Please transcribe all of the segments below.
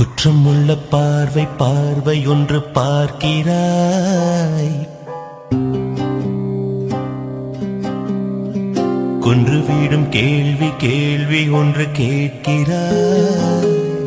குற்றம் உள்ள பார்வை பார்வை ஒன்று பார்க்கிறாய் கொன்று வீடும் கேள்வி கேள்வி ஒன்று கேட்கிறாய்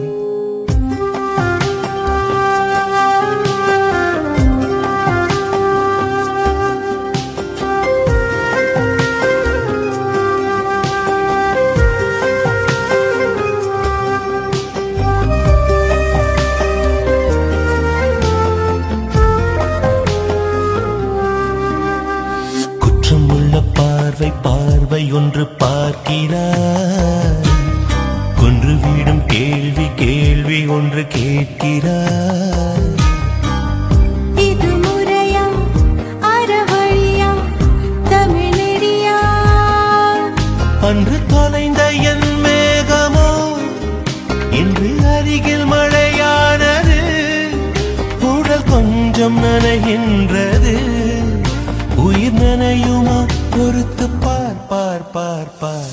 குற்றம் உள்ள பார்வை பார்வை ஒன்று பார்க்கிறாய் கொன்று வீடும் கேள்வி கேள்வி ஒன்று கேட்கிறாய் இது முறையா அறவழியா தமிழெறியா அன்று தொலைந்த என் மேகமோ இன்று அருகில் மழையானது உடல் கொஞ்சம் நனைகின்றது உயிர் நனையுமா பொறுத்து பார் பார் பார் பார்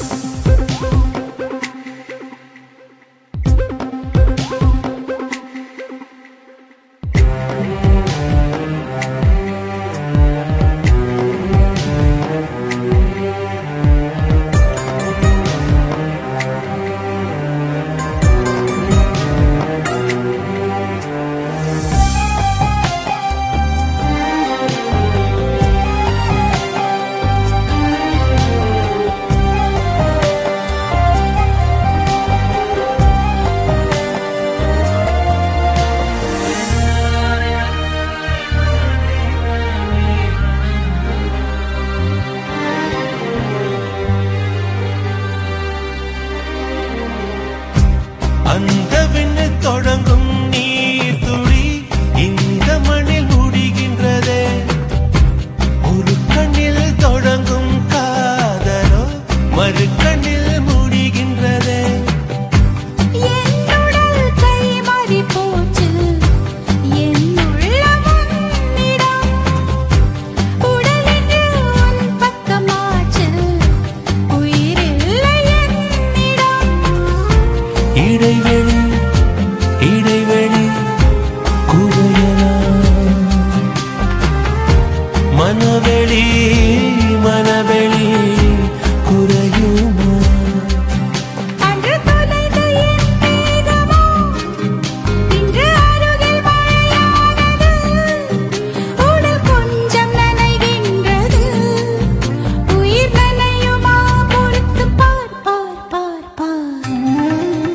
அந்த விண்ணில் தொடங்கும் நீர் துளி இந்த மண்ணில் முடிகின்றதே ஒரு கண்ணில் தொடங்கும் காதலோ மறு கண்ணில் முடிகின்றதே என்னுடல் கை மாறி போச்சு என் உள்ளம் உன்னிடம் உடலென்று உன் பக்கமாச்சு உயிரில்லை என்னிடம் இடைவெளி இடைவெளி குறையலாம் மனவெளி மனவெளி குறையுமா அன்று தொலைந்த என் மேகமோ இன்று அருகில் மழையானது உடல் கொஞ்சம் நனைகின்றது உயிர் நனையுமா பொறுத்து பார் பார் பார்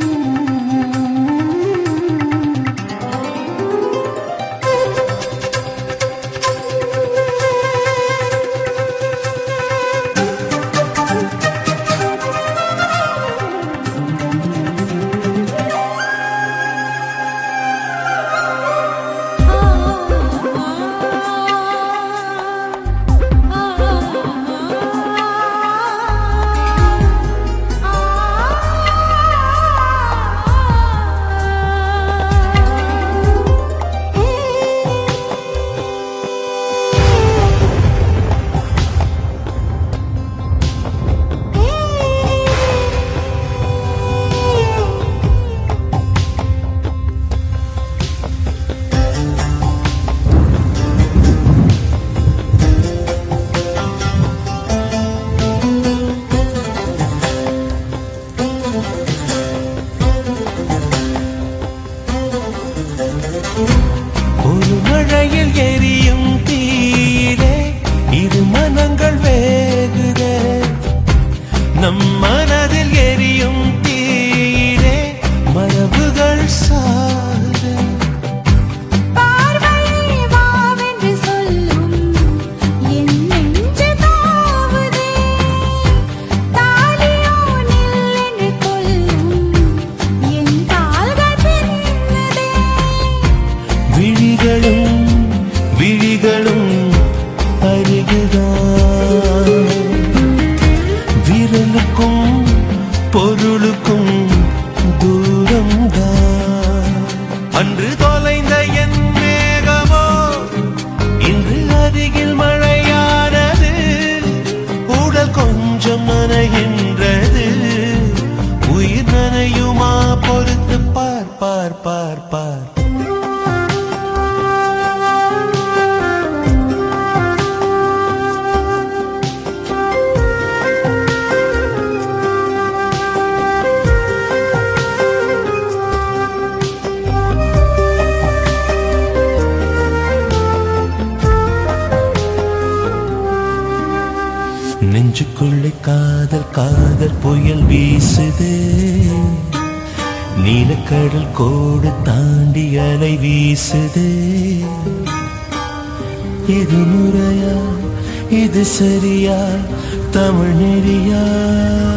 ஒரு மழையில் எரியும் தீரே இரு மனங்கள் வேகுதே நம் மனதில் எரியும் தீரே மரபுகள் சாகுதே பார்வையே வாவென்று சொல்லும் என் நெஞ்சு தாவுதே தாலியோ நில்லென்று கொல்லும் என் கால்கள் பின்னுதே விழிகளும் விழிகளும் அருகுதான் விரலுக்கும் பொருளுக்கும் தூரம்தான் அன்று தொலைந்த என் மேகமோ இன்று அருகில் மழையானது உடல் கொஞ்சம் நனைகின்றது உயிர் நனையுமா பொறுத்து பார் பார் பார் நெஞ்சுக்குள்ளே காதல் காதல் புயல் வீசுதே நீலக்கடல் கோடு தாண்டி அலை வீசுதே இது முறையா இது சரியா தமிழ் நெறியா